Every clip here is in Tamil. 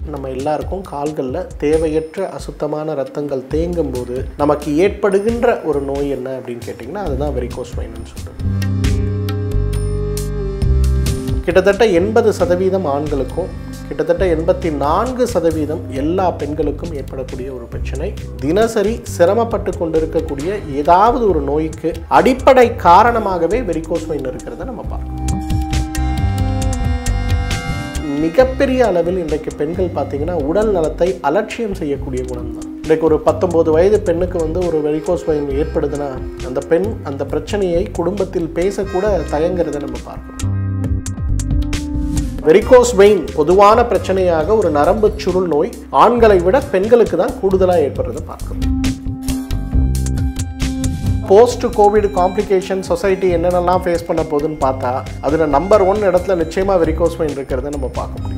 நம்ம எல்லாருக்கும் கால்களில் தேவையற்ற அசுத்தமான ரத்தங்கள் தேங்கும் போது நமக்கு ஏற்படுகின்ற ஒரு நோய் என்ன அப்படின்னு கேட்டிங்கன்னா அதுதான் வெரிகோஸ் வெயின்னு சொல்கிறது கிட்டத்தட்ட எண்பது சதவீதம் ஆண்களுக்கும் கிட்டத்தட்ட எண்பத்தி நான்கு சதவீதம் எல்லா பெண்களுக்கும் ஏற்படக்கூடிய ஒரு பிரச்சனை தினசரி சிரமப்பட்டு கொண்டிருக்கக்கூடிய ஏதாவது ஒரு நோய்க்கு அடிப்படை காரணமாகவே வெரிகோஸ் வெயின் இருக்கிறத நம்ம பார்க்கணும் மிகப்பெரிய அளவில் இன்றைக்கு பெண்கள் பார்த்தீங்கன்னா உடல் நலத்தை அலட்சியம் செய்யக்கூடிய குணம் தான் இன்றைக்கு ஒரு பத்தொம்போது வயது பெண்ணுக்கு வந்து ஒரு வெரிகோஸ் வெயின் ஏற்படுதுன்னா அந்த பெண் அந்த பிரச்சனையை குடும்பத்தில் பேசக்கூட தயங்குறதை நம்ம பார்க்கணும் வெரிகோஸ் வெயின் பொதுவான பிரச்சனையாக ஒரு நரம்பு சுருள் நோய் ஆண்களை விட பெண்களுக்கு தான் கூடுதலாக ஏற்படுறதை பார்க்கணும் போஸ்ட் கோவிட் காம்ப்ளிகேஷன் சொசைட்டி என்னென்னலாம் ஃபேஸ் பண்ண போகுதுன்னு பார்த்தா அதில் நம்பர் ஒன் இடத்துல நிச்சயமாக வெரிகோஸ் வெயின் இருக்கிறத நம்ம பார்க்க முடியும்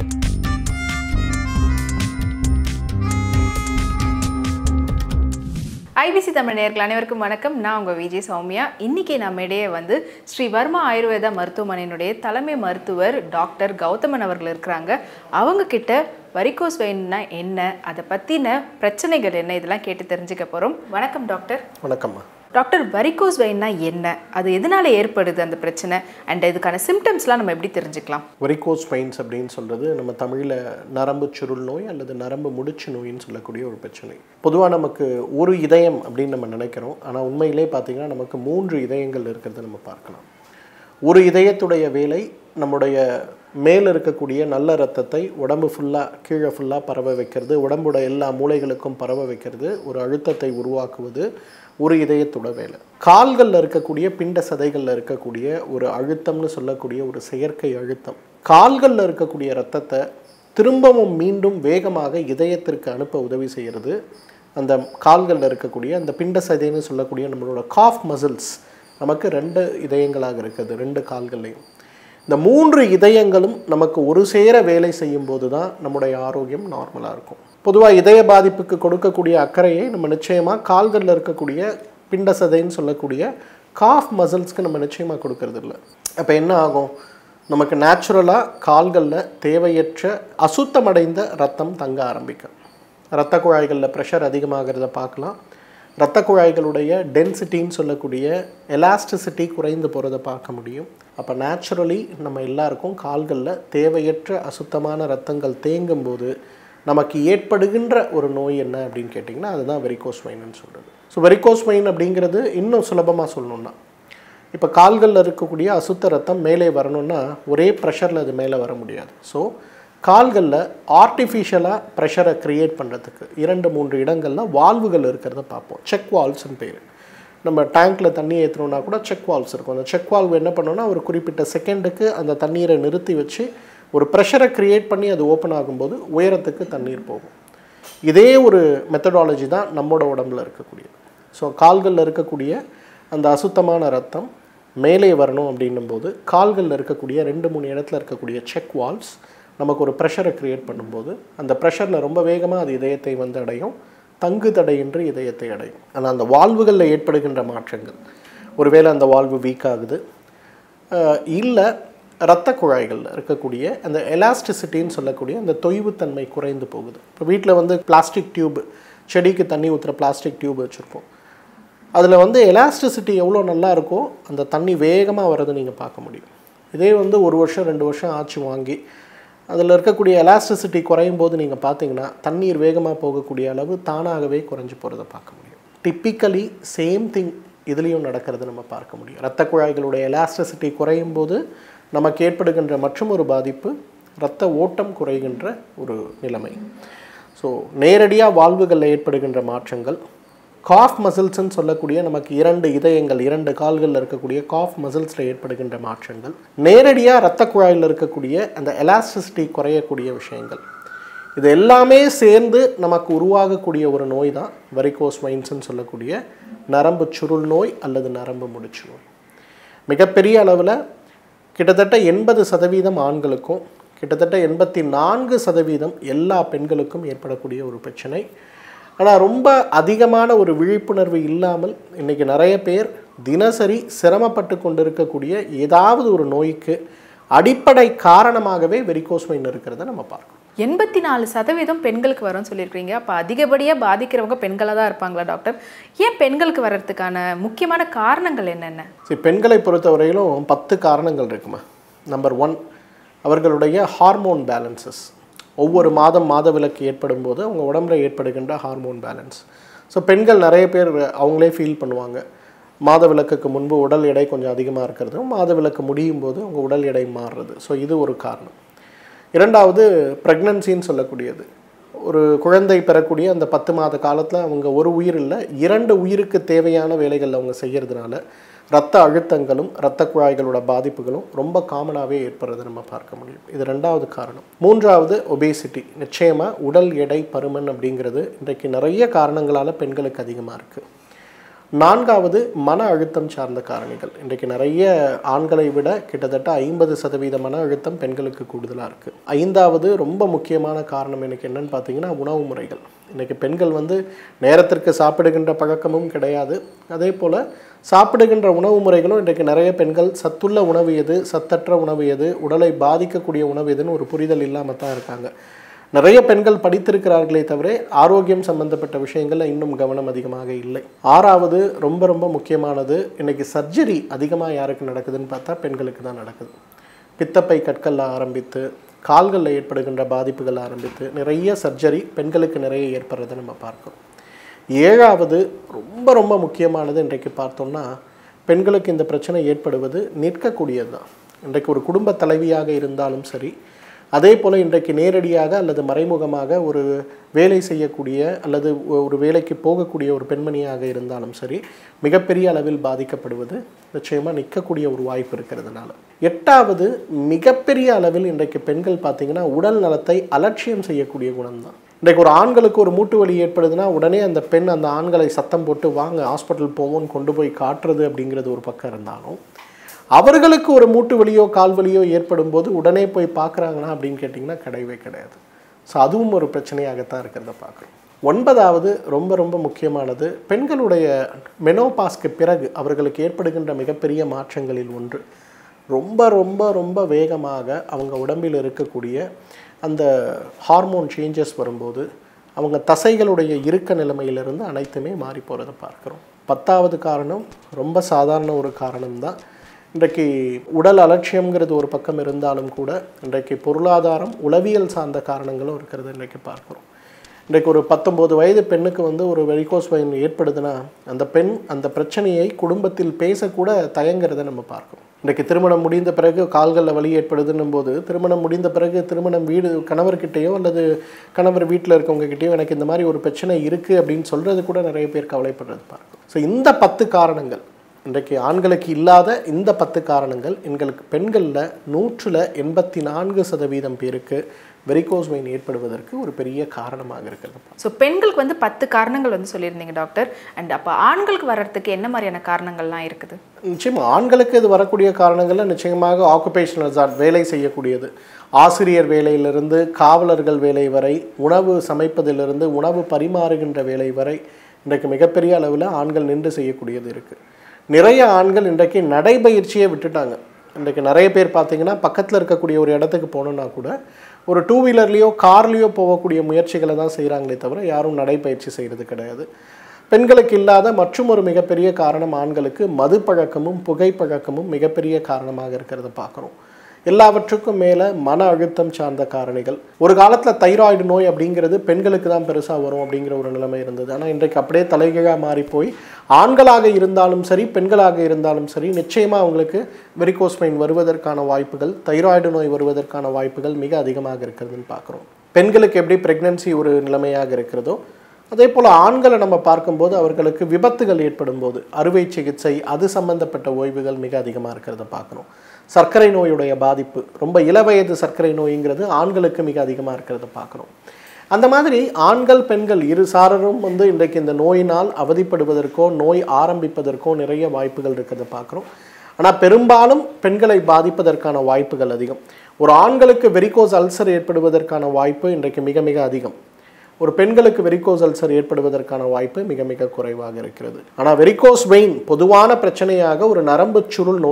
ஐபிசி தமிழ் நேயர்கள் அனைவருக்கும் வணக்கம் நான் உங்கள் விஜய் சௌமியா இன்னைக்கு நம்ம இடையே வந்து ஸ்ரீ வர்மா ஆயுர்வேதா மருத்துவமனையினுடைய தலைமை மருத்துவர் டாக்டர் கௌதமன் அவர்கள் இருக்கிறாங்க அவங்க கிட்ட வரிகோஸ் வெயின்னா என்ன அதை பற்றின பிரச்சனைகள் என்ன இதெல்லாம் கேட்டு தெரிஞ்சுக்க போகிறோம் வணக்கம் டாக்டர் வணக்கம்மா டாக்டர் வரிகோஸ் வெயின்னா என்ன அது எதனால ஏற்படுது அந்த பிரச்சனை அண்ட் இதுக்கான சிம்டம்ஸ்லாம் நம்ம எப்படி தெரிஞ்சுக்கலாம் வெரிகோஸ் வெயின்ஸ் அப்படின்னு சொல்கிறது நம்ம தமிழில் நரம்பு சுருள் நோய் அல்லது நரம்பு முடிச்சு நோயின்னு சொல்லக்கூடிய ஒரு பிரச்சனை பொதுவாக நமக்கு ஒரு இதயம் அப்படின்னு நம்ம நினைக்கிறோம் ஆனால் உண்மையிலே பார்த்தீங்கன்னா நமக்கு மூன்று இதயங்கள் இருக்கிறத நம்ம பார்க்கலாம் ஒரு இதயத்துடைய வேலை நம்முடைய மேல் இருக்கக்கூடிய நல்ல ரத்தத்தை உடம்பு ஃபுல்லாக கீழே ஃபுல்லாக பரவ வைக்கிறது உடம்போட எல்லா மூளைகளுக்கும் பரவ வைக்கிறது ஒரு அழுத்தத்தை உருவாக்குவது ஒரு இதயத்தோட வேலை கால்களில் இருக்கக்கூடிய பிண்ட சதைகளில் இருக்கக்கூடிய ஒரு அழுத்தம்னு சொல்லக்கூடிய ஒரு செயற்கை அழுத்தம் கால்களில் இருக்கக்கூடிய ரத்தத்தை திரும்பவும் மீண்டும் வேகமாக இதயத்திற்கு அனுப்ப உதவி செய்கிறது அந்த கால்களில் இருக்கக்கூடிய அந்த பிண்ட சதைன்னு சொல்லக்கூடிய நம்மளோட காஃப் மசில்ஸ் நமக்கு ரெண்டு இதயங்களாக இருக்குது ரெண்டு கால்கள்லையும் இந்த மூன்று இதயங்களும் நமக்கு ஒரு சேர வேலை செய்யும் போது தான் நம்முடைய ஆரோக்கியம் நார்மலாக இருக்கும் பொதுவாக இதய பாதிப்புக்கு கொடுக்கக்கூடிய அக்கறையை நம்ம நிச்சயமாக கால்களில் இருக்கக்கூடிய பிண்ட சதைன்னு சொல்லக்கூடிய காஃப் மசில்ஸ்க்கு நம்ம நிச்சயமாக கொடுக்கறது இல்லை அப்போ என்ன ஆகும் நமக்கு நேச்சுரலாக கால்களில் தேவையற்ற அசுத்தமடைந்த ரத்தம் தங்க ஆரம்பிக்கும் இரத்த குழாய்களில் ப்ரெஷர் அதிகமாகிறத பார்க்கலாம் இரத்த குழாய்களுடைய டென்சிட்டின்னு சொல்லக்கூடிய எலாஸ்டிசிட்டி குறைந்து போகிறத பார்க்க முடியும் அப்போ நேச்சுரலி நம்ம எல்லாருக்கும் கால்களில் தேவையற்ற அசுத்தமான ரத்தங்கள் தேங்கும் போது நமக்கு ஏற்படுகின்ற ஒரு நோய் என்ன அப்படின்னு கேட்டிங்கன்னா அதுதான் வெரிகோஸ் வெயின்னு சொல்கிறது ஸோ வெரிகோஸ் வெயின் அப்படிங்கிறது இன்னும் சுலபமாக சொல்லணும்னா இப்போ கால்களில் இருக்கக்கூடிய அசுத்த ரத்தம் மேலே வரணும்னா ஒரே ப்ரெஷரில் அது மேலே வர முடியாது ஸோ கால்களில் ஆர்டிஃபிஷியலாக ப்ரெஷரை க்ரியேட் பண்ணுறதுக்கு இரண்டு மூன்று இடங்களில் வால்வுகள் இருக்கிறத பார்ப்போம் செக் வால்வ்ஸ்னு பேர் நம்ம டேங்க்கில் தண்ணி ஏற்றணும்னா கூட செக் வால்வ்ஸ் இருக்கும் அந்த செக் வால்வ் என்ன பண்ணோன்னா ஒரு குறிப்பிட்ட செகண்டுக்கு அந்த தண்ணீரை நிறுத்தி வச்சு ஒரு ப்ரெஷரை க்ரியேட் பண்ணி அது ஓப்பன் ஆகும்போது உயரத்துக்கு தண்ணீர் போகும் இதே ஒரு மெத்தடாலஜி தான் நம்மளோட உடம்புல இருக்கக்கூடியது ஸோ கால்களில் இருக்கக்கூடிய அந்த அசுத்தமான ரத்தம் மேலே வரணும் அப்படின்னும் போது கால்களில் இருக்கக்கூடிய ரெண்டு மூணு இடத்துல இருக்கக்கூடிய செக் வால்வ்ஸ் நமக்கு ஒரு ப்ரெஷரை க்ரியேட் பண்ணும்போது அந்த ப்ரெஷரில் ரொம்ப வேகமாக அது இதயத்தை வந்து அடையும் தங்கு தடையின்றி இதயத்தை அடையும் ஆனால் அந்த வால்வுகளில் ஏற்படுகின்ற மாற்றங்கள் ஒருவேளை அந்த வால்வு வீக் ஆகுது இல்லை இரத்த குழாய்களில் இருக்கக்கூடிய அந்த எலாஸ்டிசிட்டின்னு சொல்லக்கூடிய அந்த தொய்வுத்தன்மை குறைந்து போகுது இப்போ வீட்டில் வந்து பிளாஸ்டிக் டியூப் செடிக்கு தண்ணி ஊற்றுற பிளாஸ்டிக் டியூப் வச்சுருப்போம் அதில் வந்து எலாஸ்டிசிட்டி எவ்வளோ நல்லா இருக்கோ அந்த தண்ணி வேகமாக வர்றது நீங்கள் பார்க்க முடியும் இதே வந்து ஒரு வருஷம் ரெண்டு வருஷம் ஆச்சு வாங்கி அதில் இருக்கக்கூடிய எலாஸ்டிசிட்டி குறையும் போது நீங்கள் பார்த்தீங்கன்னா தண்ணீர் வேகமாக போகக்கூடிய அளவு தானாகவே குறைஞ்சி போகிறத பார்க்க முடியும் டிப்பிக்கலி சேம் திங் இதுலேயும் நடக்கிறது நம்ம பார்க்க முடியும் இரத்த குழாய்களுடைய எலாஸ்டிசிட்டி குறையும் போது நமக்கு ஏற்படுகின்ற மற்றும் ஒரு பாதிப்பு இரத்த ஓட்டம் குறைகின்ற ஒரு நிலைமை ஸோ நேரடியாக வாழ்வுகளில் ஏற்படுகின்ற மாற்றங்கள் காஃப் மசில்ஸ்ன்னு சொல்லக்கூடிய நமக்கு இரண்டு இதயங்கள் இரண்டு கால்களில் இருக்கக்கூடிய காஃப் மசில்ஸில் ஏற்படுகின்ற மாற்றங்கள் நேரடியாக இரத்த குழாயில் இருக்கக்கூடிய அந்த எலாஸ்டிசிட்டி குறையக்கூடிய விஷயங்கள் இது எல்லாமே சேர்ந்து நமக்கு உருவாகக்கூடிய ஒரு நோய் தான் வெரிகோஸ் மைன்ஸ்ன்னு சொல்லக்கூடிய நரம்பு சுருள் நோய் அல்லது நரம்பு முடிச்சு நோய் மிகப்பெரிய அளவில் கிட்டத்தட்ட எண்பது சதவீதம் ஆண்களுக்கும் கிட்டத்தட்ட எண்பத்தி நான்கு சதவீதம் எல்லா பெண்களுக்கும் ஏற்படக்கூடிய ஒரு பிரச்சனை ஆனால் ரொம்ப அதிகமான ஒரு விழிப்புணர்வு இல்லாமல் இன்றைக்கி நிறைய பேர் தினசரி சிரமப்பட்டு கொண்டிருக்கக்கூடிய ஏதாவது ஒரு நோய்க்கு அடிப்படை காரணமாகவே வெரிகோஸ் வெயின் இருக்கிறத நம்ம பார்க்கணும் எண்பத்தி நாலு சதவீதம் பெண்களுக்கு வரும்னு சொல்லியிருக்கீங்க அப்போ அதிகப்படியாக பாதிக்கிறவங்க பெண்களாக தான் இருப்பாங்களா டாக்டர் ஏன் பெண்களுக்கு வர்றதுக்கான முக்கியமான காரணங்கள் என்னென்ன சரி பெண்களை பொறுத்தவரையிலும் பத்து காரணங்கள் இருக்குமா நம்பர் ஒன் அவர்களுடைய ஹார்மோன் பேலன்சஸ் ஒவ்வொரு மாதம் மாதவிலக்கு ஏற்படும் போது அவங்க உடம்புல ஏற்படுகின்ற ஹார்மோன் பேலன்ஸ் ஸோ பெண்கள் நிறைய பேர் அவங்களே ஃபீல் பண்ணுவாங்க மாதவிலக்குக்கு முன்பு உடல் எடை கொஞ்சம் அதிகமாக இருக்கிறதும் மாதவிலக்கு முடியும் போது அவங்க உடல் எடை மாறுறது ஸோ இது ஒரு காரணம் இரண்டாவது ப்ரெக்னன்சின்னு சொல்லக்கூடியது ஒரு குழந்தை பெறக்கூடிய அந்த பத்து மாத காலத்தில் அவங்க ஒரு உயிர் இல்லை இரண்டு உயிருக்கு தேவையான வேலைகள் அவங்க செய்கிறதுனால இரத்த அழுத்தங்களும் இரத்த குழாய்களோட பாதிப்புகளும் ரொம்ப காமனாகவே ஏற்படுறதை நம்ம பார்க்க முடியும் இது ரெண்டாவது காரணம் மூன்றாவது ஒபேசிட்டி நிச்சயமாக உடல் எடை பருமன் அப்படிங்கிறது இன்றைக்கு நிறைய காரணங்களால் பெண்களுக்கு அதிகமாக இருக்குது நான்காவது மன அழுத்தம் சார்ந்த காரணிகள் இன்றைக்கு நிறைய ஆண்களை விட கிட்டத்தட்ட ஐம்பது சதவீத மன அழுத்தம் பெண்களுக்கு கூடுதலாக இருக்குது ஐந்தாவது ரொம்ப முக்கியமான காரணம் எனக்கு என்னன்னு பார்த்தீங்கன்னா உணவு முறைகள் இன்றைக்கி பெண்கள் வந்து நேரத்திற்கு சாப்பிடுகின்ற பழக்கமும் கிடையாது அதே போல் சாப்பிடுகின்ற உணவு முறைகளும் இன்றைக்கு நிறைய பெண்கள் சத்துள்ள உணவு எது சத்தற்ற உணவு எது உடலை பாதிக்கக்கூடிய உணவு எதுன்னு ஒரு புரிதல் இல்லாமல் தான் இருக்காங்க நிறைய பெண்கள் படித்திருக்கிறார்களே தவிர ஆரோக்கியம் சம்பந்தப்பட்ட விஷயங்கள்ல இன்னும் கவனம் அதிகமாக இல்லை ஆறாவது ரொம்ப ரொம்ப முக்கியமானது இன்னைக்கு சர்ஜரி அதிகமாக யாருக்கு நடக்குதுன்னு பார்த்தா பெண்களுக்கு தான் நடக்குது பித்தப்பை கற்கள்ல ஆரம்பித்து கால்களில் ஏற்படுகின்ற பாதிப்புகள் ஆரம்பித்து நிறைய சர்ஜரி பெண்களுக்கு நிறைய ஏற்படுறதை நம்ம பார்க்கிறோம் ஏழாவது ரொம்ப ரொம்ப முக்கியமானது இன்றைக்கு பார்த்தோம்னா பெண்களுக்கு இந்த பிரச்சனை ஏற்படுவது நிற்கக்கூடியது தான் இன்றைக்கு ஒரு குடும்ப தலைவியாக இருந்தாலும் சரி அதே போல் இன்றைக்கு நேரடியாக அல்லது மறைமுகமாக ஒரு வேலை செய்யக்கூடிய அல்லது ஒ- ஒரு வேலைக்கு போகக்கூடிய ஒரு பெண்மணியாக இருந்தாலும் சரி மிகப்பெரிய அளவில் பாதிக்கப்படுவது நிச்சயமாக நிற்கக்கூடிய ஒரு வாய்ப்பு இருக்கிறதுனால எட்டாவது மிகப்பெரிய அளவில் இன்றைக்கு பெண்கள் பார்த்தீங்கன்னா உடல் நலத்தை அலட்சியம் செய்யக்கூடிய குணம்தான் இன்றைக்கு ஒரு ஆண்களுக்கு ஒரு மூட்டு வலி ஏற்படுதுன்னா உடனே அந்த பெண் அந்த ஆண்களை சத்தம் போட்டு வாங்க ஹாஸ்பிட்டல் போவோம்னு கொண்டு போய் காட்டுறது அப்படிங்கிறது ஒரு பக்கம் இருந்தாலும் அவர்களுக்கு ஒரு மூட்டு வலியோ கால் வலியோ ஏற்படும் போது உடனே போய் பார்க்குறாங்களா அப்படின்னு கேட்டிங்கன்னா கிடையவே கிடையாது ஸோ அதுவும் ஒரு பிரச்சனையாகத்தான் இருக்கிறத பார்க்குறோம் ஒன்பதாவது ரொம்ப ரொம்ப முக்கியமானது பெண்களுடைய மெனோபாஸ்க்கு பிறகு அவர்களுக்கு ஏற்படுகின்ற மிகப்பெரிய மாற்றங்களில் ஒன்று ரொம்ப ரொம்ப ரொம்ப வேகமாக அவங்க உடம்பில் இருக்கக்கூடிய அந்த ஹார்மோன் சேஞ்சஸ் வரும்போது அவங்க தசைகளுடைய இறுக்க நிலைமையிலிருந்து அனைத்துமே மாறி போகிறத பார்க்குறோம் பத்தாவது காரணம் ரொம்ப சாதாரண ஒரு காரணம்தான் இன்றைக்கு உடல் அலட்சியம்ங்கிறது ஒரு பக்கம் இருந்தாலும் கூட இன்றைக்கு பொருளாதாரம் உளவியல் சார்ந்த காரணங்களும் இருக்கிறது இன்றைக்கு பார்க்குறோம் இன்றைக்கு ஒரு பத்தொம்போது வயது பெண்ணுக்கு வந்து ஒரு வெரிகோஸ் வயன் ஏற்படுதுன்னா அந்த பெண் அந்த பிரச்சனையை குடும்பத்தில் பேசக்கூட தயங்குறதை நம்ம பார்க்கிறோம் இன்றைக்கு திருமணம் முடிந்த பிறகு கால்களில் வலி ஏற்படுதுன்னும் போது திருமணம் முடிந்த பிறகு திருமணம் வீடு கணவர்கிட்டயோ அல்லது கணவர் வீட்டில் இருக்கவங்க கிட்டயோ எனக்கு இந்த மாதிரி ஒரு பிரச்சனை இருக்குது அப்படின்னு சொல்கிறது கூட நிறைய பேர் கவலைப்படுறது பார்க்கும் ஸோ இந்த பத்து காரணங்கள் இன்றைக்கு ஆண்களுக்கு இல்லாத இந்த பத்து காரணங்கள் எங்களுக்கு பெண்களில் நூற்றில் எண்பத்தி நான்கு சதவீதம் பேருக்கு வெரிகோஸ் வெயின் ஏற்படுவதற்கு ஒரு பெரிய காரணமாக இருக்கிறது ஸோ பெண்களுக்கு வந்து பத்து காரணங்கள் வந்து சொல்லியிருந்தீங்க டாக்டர் அண்ட் அப்போ ஆண்களுக்கு வர்றதுக்கு என்ன மாதிரியான காரணங்கள்லாம் இருக்குது நிச்சயமா ஆண்களுக்கு இது வரக்கூடிய காரணங்கள்ல நிச்சயமாக ஆக்குபேஷனல் ஹசார்ட் வேலை செய்யக்கூடியது ஆசிரியர் வேலையிலிருந்து காவலர்கள் வேலை வரை உணவு சமைப்பதிலிருந்து உணவு பரிமாறுகின்ற வேலை வரை இன்றைக்கு மிகப்பெரிய அளவில் ஆண்கள் நின்று செய்யக்கூடியது இருக்குது நிறைய ஆண்கள் இன்றைக்கு நடைபயிற்சியை விட்டுட்டாங்க இன்றைக்கு நிறைய பேர் பார்த்தீங்கன்னா பக்கத்தில் இருக்கக்கூடிய ஒரு இடத்துக்கு போகணுன்னா கூட ஒரு டூ வீலர்லேயோ கார்லேயோ போகக்கூடிய முயற்சிகளை தான் செய்கிறாங்களே தவிர யாரும் நடைப்பயிற்சி செய்கிறது கிடையாது பெண்களுக்கு இல்லாத மற்றும் ஒரு மிகப்பெரிய காரணம் ஆண்களுக்கு மது பழக்கமும் புகைப்பழக்கமும் மிகப்பெரிய காரணமாக இருக்கிறத பார்க்குறோம் எல்லாவற்றுக்கும் மேலே மன அழுத்தம் சார்ந்த காரணிகள் ஒரு காலத்தில் தைராய்டு நோய் அப்படிங்கிறது பெண்களுக்கு தான் பெருசாக வரும் அப்படிங்கிற ஒரு நிலைமை இருந்தது ஆனால் இன்றைக்கு அப்படியே தலைகீழாக மாறி போய் ஆண்களாக இருந்தாலும் சரி பெண்களாக இருந்தாலும் சரி நிச்சயமாக அவங்களுக்கு வெரிகோஸ்மைன் வருவதற்கான வாய்ப்புகள் தைராய்டு நோய் வருவதற்கான வாய்ப்புகள் மிக அதிகமாக இருக்கிறதுன்னு பார்க்குறோம் பெண்களுக்கு எப்படி பிரெக்னன்சி ஒரு நிலைமையாக இருக்கிறதோ அதே போல் ஆண்களை நம்ம பார்க்கும்போது அவர்களுக்கு விபத்துகள் ஏற்படும் போது அறுவை சிகிச்சை அது சம்பந்தப்பட்ட ஓய்வுகள் மிக அதிகமாக இருக்கிறத பார்க்குறோம் சர்க்கரை நோயுடைய பாதிப்பு ரொம்ப இளவயது சர்க்கரை நோய்ங்கிறது ஆண்களுக்கு மிக அதிகமாக இருக்கிறத பார்க்குறோம் அந்த மாதிரி ஆண்கள் பெண்கள் இரு சாரரும் வந்து இன்றைக்கு இந்த நோயினால் அவதிப்படுவதற்கோ நோய் ஆரம்பிப்பதற்கோ நிறைய வாய்ப்புகள் இருக்கிறத பார்க்குறோம் ஆனால் பெரும்பாலும் பெண்களை பாதிப்பதற்கான வாய்ப்புகள் அதிகம் ஒரு ஆண்களுக்கு வெரிகோஸ் அல்சர் ஏற்படுவதற்கான வாய்ப்பு இன்றைக்கு மிக மிக அதிகம் ஒரு பெண்களுக்கு வெரிகோஸ் அல்சர் ஏற்படுவதற்கான வாய்ப்பு மிக மிக குறைவாக இருக்கிறது ஆனால் வெரிகோஸ் வெயின் பொதுவான பிரச்சனையாக ஒரு நரம்பு சுருள் நோய்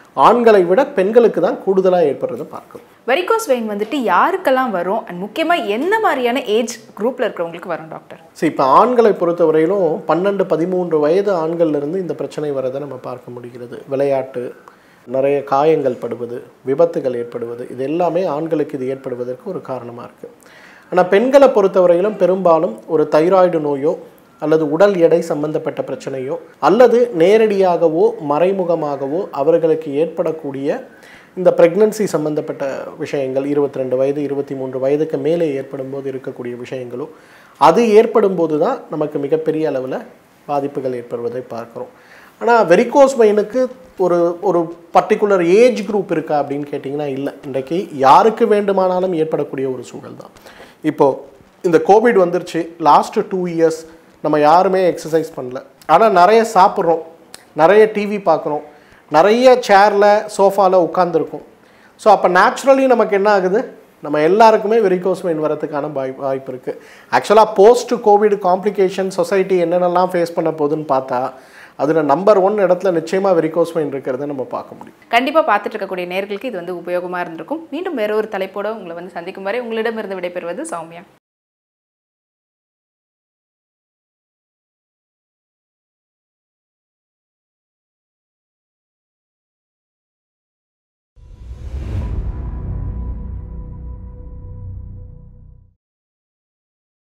ஆண்களை விட பெண்களுக்கு தான் கூடுதலாக ஏற்படுறதை பார்க்கிறோம் வெரிகோஸ் வெயின் வந்துட்டு யாருக்கெல்லாம் வரும் அண்ட் முக்கியமாக என்ன மாதிரியான ஏஜ் குரூப்பில் இருக்கிறவங்களுக்கு வரும் டாக்டர் சரி இப்போ ஆண்களை பொறுத்தவரையிலும் பன்னெண்டு பதிமூன்று வயது ஆண்கள்ல இருந்து இந்த பிரச்சனை வரதை நம்ம பார்க்க முடிகிறது விளையாட்டு நிறைய காயங்கள் படுவது விபத்துகள் ஏற்படுவது இது எல்லாமே ஆண்களுக்கு இது ஏற்படுவதற்கு ஒரு காரணமாக இருக்குது ஆனால் பெண்களை பொறுத்தவரையிலும் பெரும்பாலும் ஒரு தைராய்டு நோயோ அல்லது உடல் எடை சம்பந்தப்பட்ட பிரச்சனையோ அல்லது நேரடியாகவோ மறைமுகமாகவோ அவர்களுக்கு ஏற்படக்கூடிய இந்த பிரெக்னன்சி சம்பந்தப்பட்ட விஷயங்கள் இருபத்தி ரெண்டு வயது இருபத்தி மூன்று வயதுக்கு மேலே ஏற்படும் போது இருக்கக்கூடிய விஷயங்களோ அது ஏற்படும் போது தான் நமக்கு மிகப்பெரிய அளவில் பாதிப்புகள் ஏற்படுவதை பார்க்குறோம் ஆனால் வெரிகோஸ் வெயினுக்கு ஒரு ஒரு பர்டிகுலர் ஏஜ் குரூப் இருக்கா அப்படின்னு கேட்டிங்கன்னா இல்லை இன்றைக்கு யாருக்கு வேண்டுமானாலும் ஏற்படக்கூடிய ஒரு சூழல் தான் இப்போது இந்த கோவிட் வந்துருச்சு லாஸ்ட்டு டூ இயர்ஸ் நம்ம யாருமே எக்ஸசைஸ் பண்ணல ஆனால் நிறைய சாப்பிட்றோம் நிறைய டிவி பார்க்குறோம் நிறைய சேரில் சோஃபாவில் உட்காந்துருக்கோம் ஸோ அப்போ நேச்சுரலி நமக்கு என்ன ஆகுது நம்ம எல்லாருக்குமே வெரிகோஸ் வெயின் வரதுக்கான வாய் வாய்ப்பு இருக்குது ஆக்சுவலாக போஸ்ட் கோவிட் காம்ப்ளிகேஷன் சொசைட்டி என்னென்னலாம் ஃபேஸ் பண்ண போகுதுன்னு பார்த்தா அதில் நம்பர் ஒன் இடத்துல நிச்சயமாக வெரிகோஸ் வெயின் இருக்கிறத நம்ம பார்க்க முடியும் கண்டிப்பாக பார்த்துட்டு இருக்கக்கூடிய நேர்களுக்கு இது வந்து உபயோகமாக இருந்திருக்கும் மீண்டும் வேற ஒரு தலைப்போட உங்களை வந்து சந்திக்கும் வரை உங்களிடமிருந்து விடைபெறுவது சௌமியா